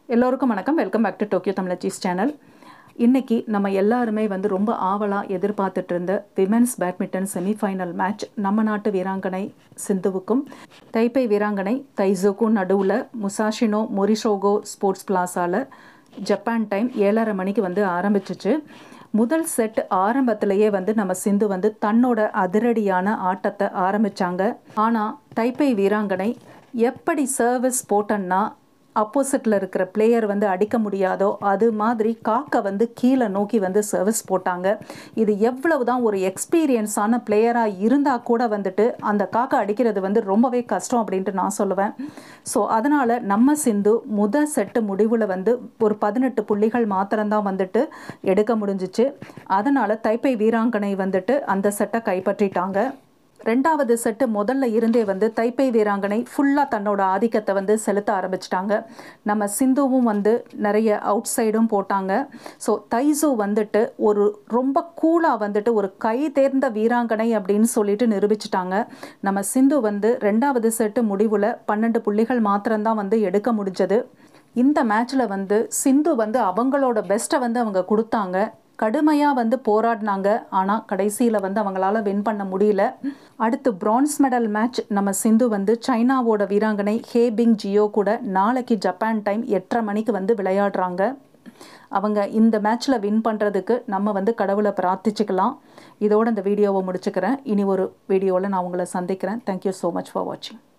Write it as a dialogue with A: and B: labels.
A: எல்லோருக்கும் வணக்கம் welcome back to Tokyo Tamizhachis channel இன்னைக்கு நம்ம எல்லாருமே வந்து ரொம்ப ஆவலாக எதிர்பார்த்துட்டு இருந்த விமென்ஸ் பேட்மிண்டன் செமிஃபைனல் மேட்ச் நம்ம நாட்டு வீராங்கனை சிந்துவுக்கும் தைப்பை வீராங்கனை தைசுக்கும் நடுவில் முசாஷினோ மொரிஷோகோ ஸ்போர்ட்ஸ் பிளாஸாவில் ஜப்பான் டைம் ஏழரை மணிக்கு வந்து ஆரம்பிச்சிச்சு முதல் செட் ஆரம்பத்திலேயே வந்து நம்ம சிந்து வந்து தன்னோட அதிரடியான ஆட்டத்தை ஆரம்பிச்சாங்க ஆனால் தைப்பை வீராங்கனை எப்படி சர்வீஸ் போட்டன்னா ஆப்போசிட்டில் இருக்கிற பிளேயர் வந்து அடிக்க முடியாதோ அது மாதிரி காக்கை வந்து கீழே நோக்கி வந்து சர்வீஸ் போட்டாங்க இது எவ்வளவு தான் ஒரு எக்ஸ்பீரியன்ஸான பிளேயராக இருந்தால் கூட வந்துட்டு அந்த காக்கை அடிக்கிறது வந்து ரொம்பவே கஷ்டம் அப்படின்ட்டு நான் சொல்லுவேன் ஸோ அதனால் நம்ம சிந்து முத செட்டு முடிவில் வந்து ஒரு பதினெட்டு புள்ளிகள் மாத்திரம்தான் வந்துட்டு எடுக்க முடிஞ்சிச்சு அதனால் தைப்பை வீராங்கனை வந்துட்டு அந்த செட்டை கைப்பற்றிட்டாங்க ரெண்டாவது செட்டு முதல்ல இருந்தே வந்து தைப்பை வீராங்கனை ஃபுல்லாக தன்னோட ஆதிக்கத்தை வந்து செலுத்த ஆரம்பிச்சிட்டாங்க நம்ம சிந்துவும் வந்து நிறைய அவுட் சைடும் போட்டாங்க ஸோ தைசு வந்துட்டு ஒரு ரொம்ப கூலாக வந்துட்டு ஒரு கை தேர்ந்த வீராங்கனை அப்படின்னு சொல்லிட்டு நிரூபிச்சிட்டாங்க நம்ம சிந்து வந்து ரெண்டாவது செட்டு முடிவில் பன்னெண்டு புள்ளிகள் மாத்திரம்தான் வந்து எடுக்க முடிஞ்சது இந்த மேட்ச்சில் வந்து சிந்து வந்து அவங்களோட பெஸ்ட்டை வந்து அவங்க கொடுத்தாங்க கடுமையாக வந்து போராடினாங்க ஆனால் கடைசியில் வந்து அவங்களால வின் பண்ண முடியல அடுத்து பிரான்ஸ் மெடல் மேட்ச் நம்ம சிந்து வந்து சைனாவோட வீராங்கனை ஹே பிங் ஜியோ கூட நாளைக்கு ஜப்பான் டைம் எட்டரை மணிக்கு வந்து விளையாடுறாங்க அவங்க இந்த மேட்ச்சில் வின் பண்ணுறதுக்கு நம்ம வந்து கடவுளை பிரார்த்திச்சுக்கலாம் இதோட இந்த வீடியோவை முடிச்சுக்கிறேன் இனி ஒரு வீடியோவில் நான் உங்களை சந்திக்கிறேன் தேங்க்யூ ஸோ மச் ஃபார் வாட்சிங்